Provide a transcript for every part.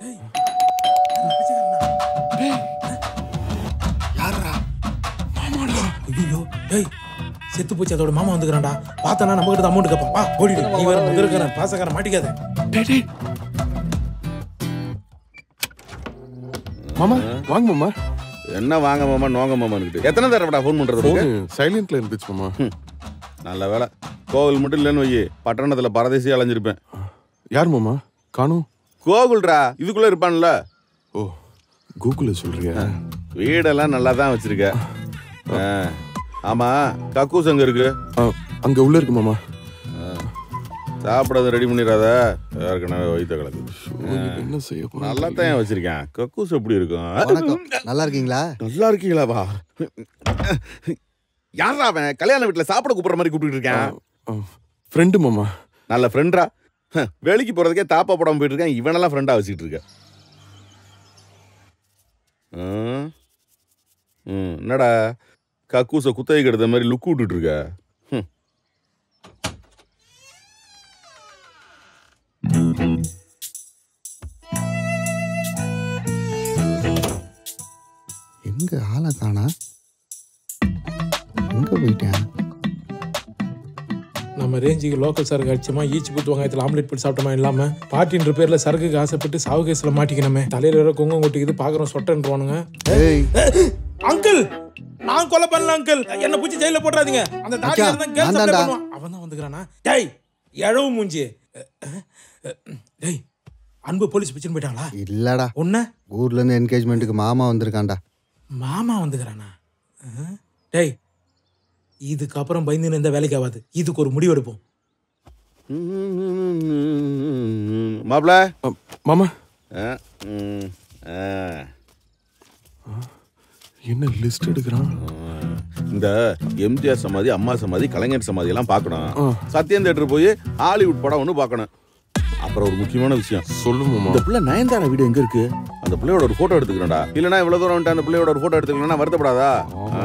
ஐயோ டேய் செத்து போச்சு அதோட மாமா வந்துக்கிறான்டா பார்த்தானா நம்ம கிட்ட அமௌண்ட் கேட்பான் வா ஓடிடு நீ வேற முதற்காரன் பாசக்காரன் மாட்டிக்காத மாமா வாங்க மாமா என்ன வாங்க மாமா நோங்க மாமான்னுக்கிட்டு எத்தனை தடவைடா ஃபோன் பண்றது உனக்கு? சைலண்ட்ல இருந்துச்சு மாமா நல்ல வேலை கோவில் மட்டும் இல்லைன்னு வை பட்டணத்துல பரதேசி அலைஞ்சிருப்பேன் யார் மாமா காணும் கோகுல்ரா இதுக்குள்ள இருப்பான்ல ஓ கூகுளில் சொல்றியா வீடெல்லாம் நல்லா தான் வச்சிருக்க ஆ. ஆமா கக்கூஸ் அங்க இருக்கு ஆ, அங்க உள்ள இருக்கு மாமா சாப்பிடாத ரெடி பண்ணிடாத ஏற்கனவே வயிற்ற கலக்கு என்ன செய்ய போறோம் நல்லா தான் வச்சிருக்கேன் கக்கூஸ் எப்படி இருக்கும் வணக்கம் நல்லா இருக்கீங்களா நல்லா இருக்கீங்களாவா யாரா அவன் கல்யாண வீட்டுல சாப்பிட கூப்பிடுற மாதிரி கூப்பிட்டு இருக்கேன் ஃப்ரெண்டு மாமா நல்ல ஃப்ரெண்டா வேலைக்கு போறதுக்கே தாப்பா போடாம போயிட்டு இருக்கேன் இவனெல்லாம் ஃப்ரெண்டா வச்சுக்கிட்டு இருக்க ம். ம், என்னடா கக்கூச குத்தகை எடுத்த மாதிரி லுக் விட்டுட்டு இருக்க ம். எங்க ஆளை காணா எங்க போயிட்டேன் நம்ம ரேஞ்சுக்கு லோக்கல் சரக்கு அடிச்சோமா ஈச்சி புத்து வெங்காயத்தில் ஆம்லெட் போட்டு சாப்பிட்டோமா இல்லாம பாட்டின்ற பேர்ல சரக்குக்கு ஆசைப்பட்டு சாவு கேஸ்ல மாட்டிக்கணுமே தலையில வேற குங்கம் கொட்டிக்குது பாக்குறோம் சொட்டன்றுவானுங்க ஏய் அங்கிள் நான் கொலை பண்ணல அங்கிள் என்ன பூச்சி ஜெயில போட்டுறாதீங்க அந்த தாடி மச்சான், தான் கேஸ் நான் சப்ளை தான்டா. பண்ணுவான் அவன் தான் வந்துக்கிறானா டேய் எழவு மூஞ்சி டேய் அன்பு போலீஸ் பிடிச்சுன்னு போயிட்டாங்களா இல்லடா உன்ன ஊர்ல இருந்து என்கேஜ்மெண்ட்டுக்கு மாமா வந்திருக்கான்டா மாமா வந்துக்கிறானா அஹ். டேய் இதுக்கப்புறம் பயந்து எந்த வேலைக்கு ஆகாது இதுக்கு ஒரு முடிவு எடுப்போம் மாப்ள மாமா ஆ, ம், ஆ. என்ன லிஸ்ட் எடுக்கிறான் இந்த எம்ஜிஆர் சமாதி அம்மா சமாதி கலைஞர் சமாதி எல்லாம் பார்க்கணும் சத்யம் தேட்டர் போய் ஹாலிவுட் படம் ஒன்று பார்க்கணும் அப்புறம் ஒரு முக்கியமான விஷயம் சொல்லு மாமா இந்த பிள்ளை நயன்தாரா வீடு எங்க இருக்கு அந்த பிள்ளையோட ஒரு போட்டோ எடுத்துக்கிறேன்டா இல்லைன்னா இவ்வளவு தூரம் வந்துட்டு அந்த பிள்ளையோட ஒரு போட்டோ எடுத்துக்கலன்னா வருத்தப்படாதா ஆ.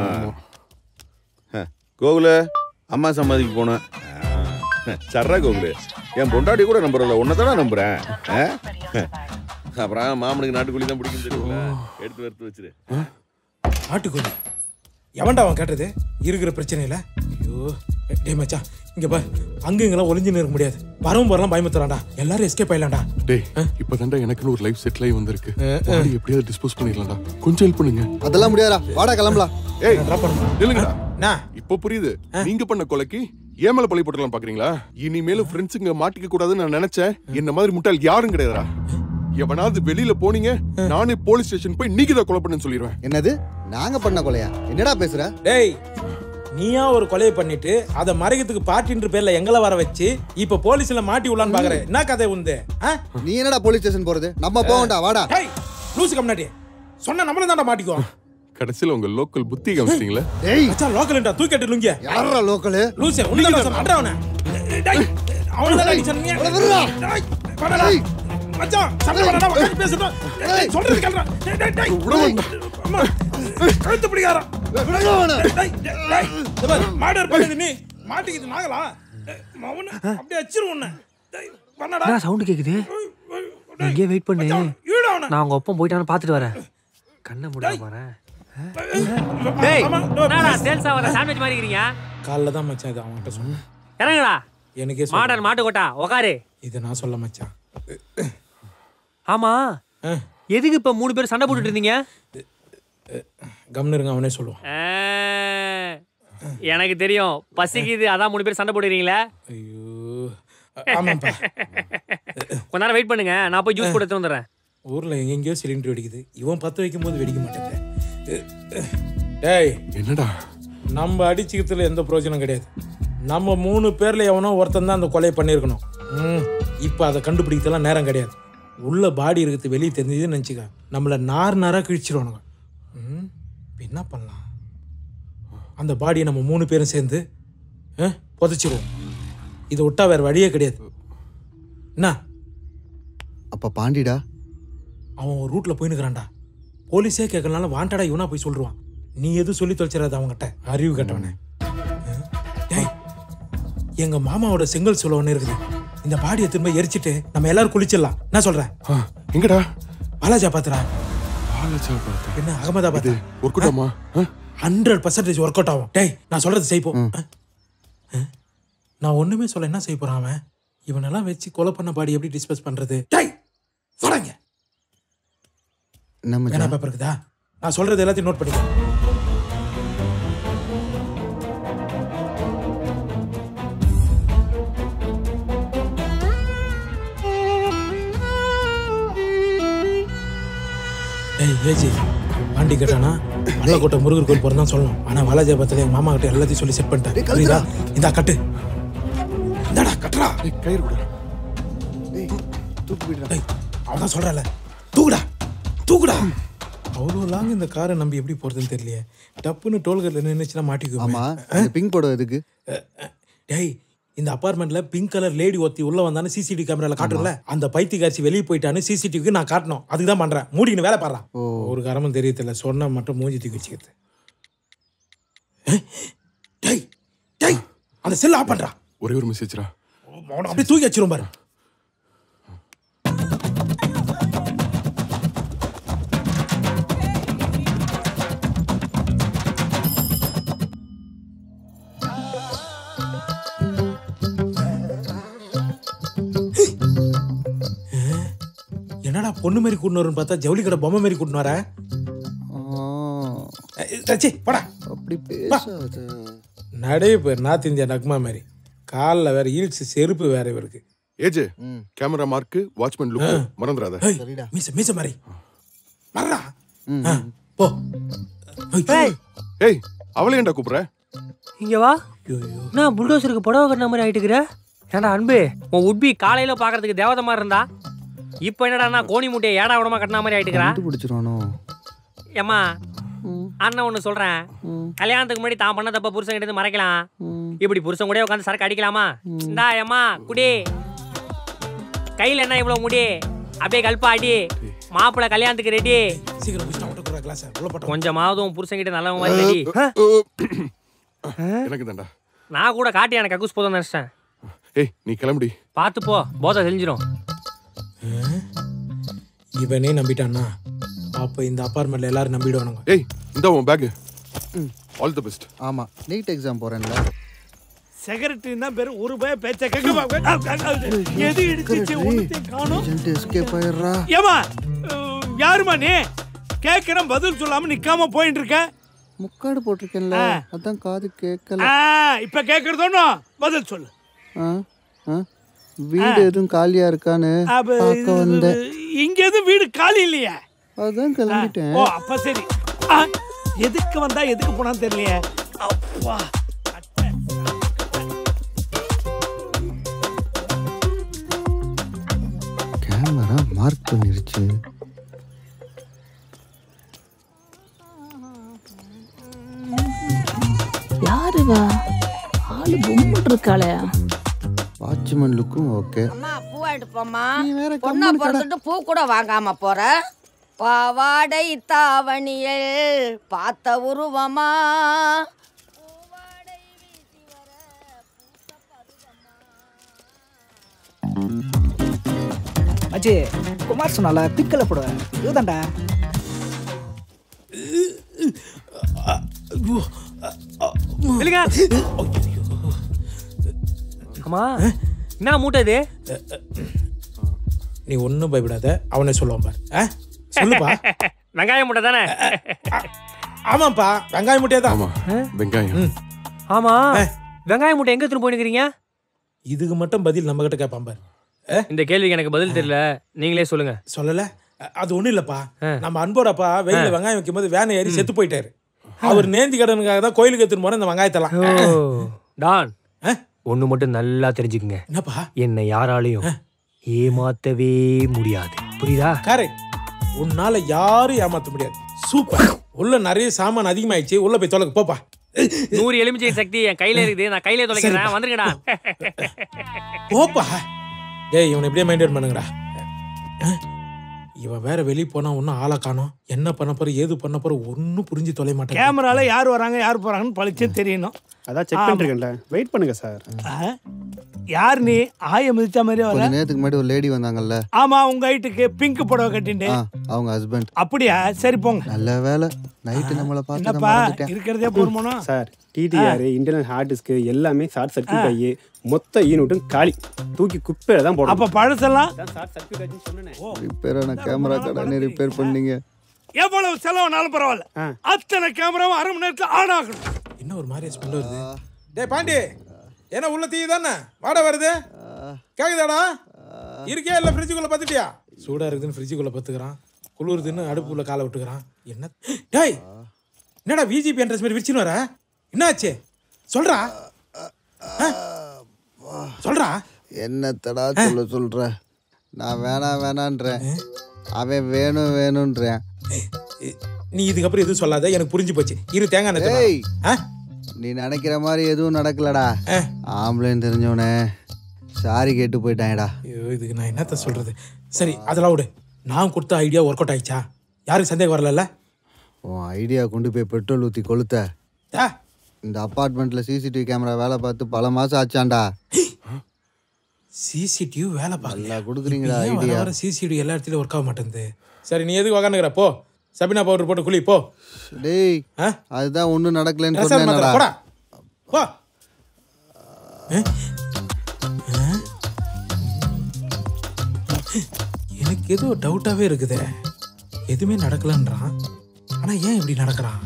ஹ, கோகுலு அம்மா சமாதிக்கு போனேன் ஆ. சர்ரா கோகுலு என் பொண்டாட்டி கூட நம்புறல உன்னை தானே நம்புறேன் ஆ? அப்புறம் மாமனுக்கு நாட்டுக்குள்ளி தான் பிடிக்கும் தெரியுங்களா எடுத்து வறுத்து வச்சிரு நாட்டுக்கோழி எவன்டா அவன் கேட்டது இருக்கிற பிரச்சனையில ஐயோ டேய் மச்சான் இங்க பார் அங்க இங்கெல்லாம் ஒளிஞ்சு நிற்க முடியாது வரவும் போறலாம் பயமுத்துறான்டா எல்லாரும் எஸ்கேப் ஆயிடலாம்டா டேய் இப்பதான்டா எனக்குன்னு ஒரு லைஃப் செட்டில் ஆகி வந்திருக்கு பாடி எப்படியாவது டிஸ்போஸ் பண்ணிடலாம்டா கொஞ்சம் ஹெல்ப் பண்ணுங்க அதெல்லாம் முடியாதா வாடா கிளம்பலாம் ஏய் ட்ராப் பண்ணுமா நில்லுங்கடா என்ன இப்போ புரியுது நீங்க பண்ண கொலைக்கு ஏன் மேல பழி போட்டுக்கலாம் பாக்குறீங்களா இனிமேலும் ஃப்ரெண்ட்ஸுங்க மாட்டிக்க கூடாதுன்னு நான் நினைச்சேன் என்ன மாதிரி முட்டாள் யாரும் கிடையாதுடா எவனாவது வெளியில போனீங்க நானே போலீஸ் ஸ்டேஷன் போய் நீங்க தான் கொலை பண்ணுன்னு சொல்லிடுவேன் என்னது நாங்க பண்ண கொலையா என்னடா பேசுற டேய் நீயா ஒரு கொலையை பண்ணிட்டு அதை மறைக்கிறதுக்கு பார்ட்டின்ற பேர்ல எங்களை வர வச்சு இப்ப போலீஸ்ல மாட்டி விடலான்னு பாக்குற என்ன கதை உந்து ஆ? நீ என்னடா போலீஸ் ஸ்டேஷன் போறது நம்ம போவோம்டா வாடா டேய் லூசு கம்னாடி சொன்னா நம்மளும் தான்டா மாட்டிக்குவோம் கடைசியில உங்க லோக்கல் புத்தி காமிச்சிட்டீங்களா டேய் மச்சான் லோக்கல்டா தூக்கிட்டு லுங்கிய யாரா லோக்கலு லூசு உன்ன தான் சொன்ன அட்ரா அவன டேய் அவன தான் நீ சொன்னீங்க விட்றா. டேய் வாடா மச்சான் சண்டை வாடா உட்கார்ந்து பேசணும் டேய் சொல்றது கேளுடா டேய் டேய் டேய் அம்மா கழுத்து பிடிக்காரா விடுங்க அவனை. டேய் டேய் இந்த பாரு மாடர் பண்ணது நீ மாட்டிக்கிது நாங்களா டேய், மவன அப்படியே அச்சிரு உன்னை டேய் பண்ணடா என்ன சவுண்டு கேக்குது இங்கே வெயிட் பண்ணு ஈடு அவன நான் உங்க ஒப்பம் போயிட்டான்னு பார்த்துட்டு வரேன் கண்ணை மூட போறேன் டேய் என்னடா சேல்ஸா வர சாண்ட்விச் மாதிரி இருக்கீங்க காலைல தான் மச்சான் இது அவன்கிட்ட சொன்னேன் இறங்குடா எனக்கே சொல்ல மாடர்ன் மாட்டு கொட்டா உக்காரு இதை நான் சொல்ல மச்சான் ஆமா ஆ. எதுக்கு இப்ப மூணு பேர் சண்டை போட்டுட்டு இருந்தீங்க கம்னு இருங்க அவனே சொல்லுவான் ஆ, எனக்கு தெரியும் பசிக்குது அதான் மூணு பேர் சண்டை போடுறீங்களே ஐயோ ஆமாப்பா கொஞ்ச நேரம் வெயிட் பண்ணுங்க நான் போய் ஜூஸ் போட்டு எடுத்து வந்துடுறேன் ஊர்ல எங்கெங்கேயோ சிலிண்டர் வெடிக்குது இவன் பத்து வைக்கும் போது வெடிக்க மாட்டேங்குது டேய் என்னடா நம்ம அடிச்சுக்கிறதுல எந்த பிரயோஜனம் கிடையாது நம்ம மூணு பேர்ல எவனோ ஒருத்தன் தான் அந்த கொலையை பண்ணியிருக்கணும் ம் இப்போ அதை கண்டுபிடிக்கிறதுலாம் நேரம் கிடையாது உள்ள பாடி இருக்கிறது வெளியே தெரிஞ்சதுன்னு நினச்சிக்க நம்மளை நார் நாராக கிழிச்சிருவானுங்க ம் இப்ப என்ன பண்ணலாம் அந்த பாடியை நம்ம மூணு பேரும் சேர்ந்து ஆ, புதைச்சிருவோம் இதை விட்டா வேற வழியே கிடையாது என்ன அப்ப பாண்டிடா அவன் ஒரு ரூட்ல போயினுக்கிறான்டா போலீஸே கேட்கறனால வாண்டடா இவனா போய் சொல்றான் நீ எதுவும் சொல்லி தொலைச்சிடாத அவங்ககிட்ட அறிவு கட்டவனே டேய் எங்க மாமாவோட செங்கல் சொல்ல ஒன்று இருக்குது இந்த பாடியை திரும்ப எரிச்சிட்டு நம்ம எல்லாரும் குளிச்சிடலாம் என்ன சொல்றேன் ஆ, எங்கடா பாலாஜா பாத்துறா பாலாஜா பார்த்தா என்ன அகமதாபாத் இது ஒரு கூட்டமா ஹண்ட்ரட் பர்சன்டேஜ் ஒர்க் அவுட் ஆகும் டேய் நான் சொல்றது செய்ப்போம் நான் ஒண்ணுமே சொல்ல என்ன செய்ய போறான் அவன் இவனெல்லாம் வச்சு கொலை பண்ண பாடி எப்படி டிஸ்பஸ் பண்றது டேய் வராங்க நம்ம வேணா பேப்பர் இருக்குதா நான் சொல்றது எல்லாத்தையும் நோட் பண்ணிக்கோ டேய் ஏஜி பாண்டி கேட்டானா வல்லக்கோட்டை முருகர் கோயில் போறதான் சொல்லணும் ஆனா வாலாஜாபத்துல எங்க மாமா கிட்ட எல்லாத்தையும் சொல்லி செட் பண்ணிட்டேன் புரியுதா இந்தா கட்டு இந்தாடா கட்டுறா ஏய், கயிறு கூட தூக்கு போயிடுறா டேய் அவன் தான் சொல்றல தூக்குடா தூக்குடா அவ்வளோ லாங் இந்த காரை நம்பி எப்படி போறதுன்னு தெரியலையே டப்புன்னு டோல்கேட்ல நின்னுச்சுன்னா மாட்டிக்குவோமே ஆமா இந்த பிங்க் போட எதுக்கு அஹ், அஹ், டேய் இந்த அபார்ட்மெண்ட்ல பிங்க் கலர் லேடி ஒத்தி உள்ள வந்தானு சிசிடிவி கேமரால காட்டுறல அந்த பைத்தியக்காட்சி வெளியே போயிட்டான்னு சிசிடிவிக்கு நான் காட்டணும் அதுக்கு தான் பண்றேன் மூடின்னு வேலை பாடுறான் ஒரு கரமும் தெரியல சொன்னா மட்டும் மூஞ்சி தூக்கி வச்சுக்கிறது ஏய், டேய் டேய் அந்த செல் ஆஃப் பண்றா ஒரே ஒரு மெசேஜ்ரா அவனை அப்படியே தூக்கி வச்சிரும் பாரு என்னடா பொண்ணு மாதிரி கூட்டினு வரும்னு பார்த்தா ஜவுளி கடை பொம்மை மாதிரி கூட்டினு வர ரச்சி போடா அப்படி பேசாத நடே பேர் நார்த் இந்தியா நக்மா மாதிரி காலில் வேற ஈல்ஸ் செருப்பு வேற இவருக்கு AJ camera mark watchman look மறந்துடாத ஏய், மீச மீச மாதிரி வர்றா ஆ, போ ஏய் ஏய் அவளை ஏன்டா கூப்பிடுற இங்க வா நான் புல்டோசருக்கு புடவை கட்டின மாதிரி ஆயிட்டுக்கிற ஏன்டா அன்பு உன் உட்பி காலையில பாக்குறதுக்கு தேவதை மாதிரி இருந்தா இப்போ என்னடா கோணி மூட்டையை ஏடா விடமா கட்டின மாதிரி ஆயிட்டுக்கிறா கண்டுபிடிச்சிருவானோ ஏம்மா அண்ணன் ஒன்று சொல்றேன் கல்யாணத்துக்கு முன்னாடி தான் பண்ண தப்ப புருஷன் கிட்ட இருந்து மறைக்கலாம் இப்படி புருஷன் கூட உட்காந்து சரக்கு அடிக்கலாமா இந்தா ஏம்மா குடி கையில் என்ன இவ்வளோ முடி அப்படியே கல்பா அடி மாப்பிள்ளை கல்யாணத்துக்கு ரெடி சீக்கிரம் குடிச்சு நான் விட்டு கிளாஸ் உள்ள போட்டோம் கொஞ்சமாவது உன் புருஷன் கிட்ட நல்லவங்க மாதிரி ரெடி எனக்கு தான்டா நான் கூட காட்டி எனக்கு கக்கூஸ் போதும் நினைச்சிட்டேன் ஏய் நீ கிளம்புடி பார்த்து போ போதை தெரிஞ்சிடும் இவனே நம்பிட்டான்னா அப்ப இந்த அப்பார்ட்மெண்ட்ல எல்லாரும் நம்பிடுவானுங்க ஏய் இந்த உன் பேக் ஆல் தி பெஸ்ட் ஆமா நீட் எக்ஸாம் போறேன்ல செக்ரட்டரின்னா பேரு ஒரு பய பேச்ச கேட்க எது இடிச்சிச்சு ஒண்ணுத்தையும் காணும் ஏஜென்ட் எஸ்கேப் ஆயிடுறா ஏமா அஹ், யாரும்மா நீ கேட்கிறேன் பதில் சொல்லாம நிக்காம போயிட்டு இருக்க முக்காடு போட்டிருக்கேன்ல ஆ. அதான் காது கேட்கல ஆ, இப்ப கேட்கறதோன்னு பதில் சொல்லு ஆ, ஆ. வீடு எதுவும் காலியா இருக்கான்னு அப்ப பார்க்க இது- வந்தேன் இங்க எதுவும் வீடு காலி இல்லையா அதான் கிளம்பிட்டேன் ஓ அப்ப சரி ஆ, எதுக்கு வந்தா எதுக்கு போனான்னு தெரியலையே அப்பா அட்டை. கேமரா மார்க் பண்ணிருச்சு யாருவா ஆளு பொம்முட்டு இருக்காளே வாட்ச்மேன் லுக்கும் ஓகே அம்மா பூ வாங்கிட்டு போம்மா நீ வேற பொண்ணா கம்முனு கடை. பிறந்துட்டு பூ கூட வாங்காம போற பாவாடை தாவணியில் பார்த்த உருவமா மச்சி குமார் சொன்னால பிக்கல போடுவேன் இதுதான்டா இல்லைங்க அம்மா என்ன மூட்டை இது நீ ஒன்றும் பயப்படாத அவனே சொல்லுவான் பாரு ஆ? சொல்லுப்பா வெங்காய மூட்டை தானே ஆமாப்பா வெங்காயம் முட்டையே தான் ஆமா வெங்காயம் ஆமா வெங்காய மூட்டை எங்க எடுத்துட்டு போயிருக்கிறீங்க இதுக்கு மட்டும் பதில் நம்ம கிட்ட கேட்பான் பாரு இந்த கேள்விக்கு எனக்கு பதில் தெரியல நீங்களே சொல்லுங்க சொல்லல அ- அது ஒண்ணும் இல்லப்பா நம்ம அன்போடப்பா வெயில வெங்காயம் வைக்கும் போது வேனை ஏறி செத்து போயிட்டாரு அவர் நேந்தி கடனுக்காக தான் கோயிலுக்கு எடுத்துன்னு போற இந்த வெங்காயத்தெல்லாம் ஓ டான் ஆ? ஒண்ணு மட்டும் நல்லா தெரிஞ்சுக்குங்க என்னப்பா என்னை யாராலையும் ஏமாத்தவே முடியாது புரியுதா கரெக்ட் உன்னால யாரும் ஏமாத்த முடியாது சூப்பர் உள்ள நிறைய சாமான் அதிகமாயிடுச்சு உள்ள போய் தொலைக்கு போப்பா நூறு எலுமிச்சை சக்தி என் கையில இருக்குது நான் கையில தொலைக்கிறேன் வந்துருங்கடா போப்பா டேய் இவனை எப்படியே மெயின்டைன் பண்ணுங்கடா அஹ், இவன் வேற வெளியே போனா ஒன்றும் ஆளை காணோம் என்ன பண்ண போற ஏது பண்ண போற ஒன்றும் புரிஞ்சு தொலை மாட்டேன் கேமரால யார் வராங்க யார் போறாங்கன்னு பழிச்சே தெரியணும் அதான் செக் பண்ணிருக்கேன்ல வெயிட் பண்ணுங்க சார் ஆ? யார் நீ ஆய மிதிச்ச மாதிரி வர கொஞ்ச நேரத்துக்கு முன்னாடி ஒரு லேடி வந்தாங்கல்ல ஆமா உங்க ஹைட்டுக்கு பிங்க் புடவை கட்டிண்டு ஆ அவங்க ஹஸ்பண்ட் அப்படியா சரி போங்க நல்ல வேலை நைட்டு நம்மளை பார்த்து நான் என்னப்பா மறந்துட்டேன் இருக்கிறதே போதுமானோ sir DDR internal hard disk எல்லாமே ஷார்ட் சர்க்யூட் ஆகி மொத்த யூனிட்டும் காலி தூக்கி குப்பையில தான் போடணும் அப்ப பழசெல்லாம் ஷார்ட் சர்க்யூட் ஆச்சுன்னு சொன்னேனே ரிப்பேரான கேமரா கடனே ரிப்பேர் பண்ணீங்க எவ்வளவு செலவுனாலும் பரவாயில்ல அத்தனை கேமராவும் அரை மணி நேரத்துல ஆன் ஆகணும் என்ன ஒரு மாதிரி ஸ்மெல் வருது டேய் பாண்டி என்ன உள்ள தீ தானே வாடா வருது கேக்குதாடா இருக்கே இல்ல ஃப்ரிட்ஜுக்குள்ள பத்துட்டியா சூடா இருக்குதுன்னு ஃப்ரிட்ஜுக்குள்ள பத்துக்கிறான் குளிருதுன்னு அடுப்புக்குள்ள காலை விட்டுக்கிறான் என்ன டேய் என்னடா விஜிபி என்ட்ரஸ் மாதிரி விரிச்சுன்னு வர என்னாச்சு சொல்றா ஆ? சொல்றா என்னத்தடா சொல்ல சொல்ற நான் வேணாம் வேணான்றேன் அவன் வேணும் வேணும்ன்றேன் நீ இதுக்கப்புறம் எதுவும் சொல்லாத எனக்கு புரிஞ்சு போச்சு இரு தேங்காய் எண்ணெய் ஏய் தரேன். ஆ? நீ நினைக்கிற மாதிரி எதுவும் நடக்கலடா ஆம்பளைன்னு தெரிஞ்சவனே சாரி கேட்டு போயிட்டாங்கடா ஐயோ இதுக்கு நான் என்னத்த சொல்றது சரி அதெல்லாம் விடு நான் கொடுத்த ஐடியா ஒர்க் அவுட் ஆயிடுச்சா யாருக்கு சந்தேகம் வரல உன் ஐடியா கொண்டு போய் பெட்ரோல் ஊற்றி கொளுத்த ஆ இந்த அப்பார்ட்மெண்ட்ல சிசிடிவி கேமரா வேலை பார்த்து பல மாசம் ஆச்சான்டா சிசிடிவி வேலை பார்க்கல நல்லா கொடுக்குறீங்களா ஏன் வர ஐடியா வர சிசிடிவி எல்லா இடத்துலயும் ஒர்க் ஆக மாட்டேங்குது சரி நீ எதுக்கு உக்காந்துக்கிற போ சபினா பவுடர் போட்டு குளி போ டேய் ஆ? அதுதான் ஒன்றும் நடக்கலன்னு ரசாயன மாத்திரை, சொன்னேன்டா போடா போ ஆ? ஆ? எனக்கு ஏதோ டவுட்டாவே இருக்குதே எதுவுமே நடக்கலன்றான் ஆனா ஏன் இப்படி நடக்கிறான்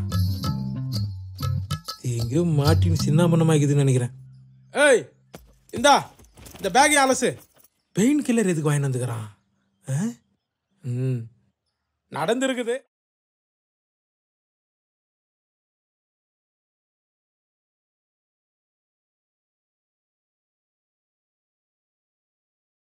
எங்கேயோ மாட்டின் சின்னாமண்ணமாக்குதுன்னு நினைக்கிறேன் ஏய் இந்தா இந்த பேக்கை அலசு பெயின் கில்லர் எதுக்கு வாங்கி வந்துக்கிறான் ஆ? ம் நடந்திருக்குது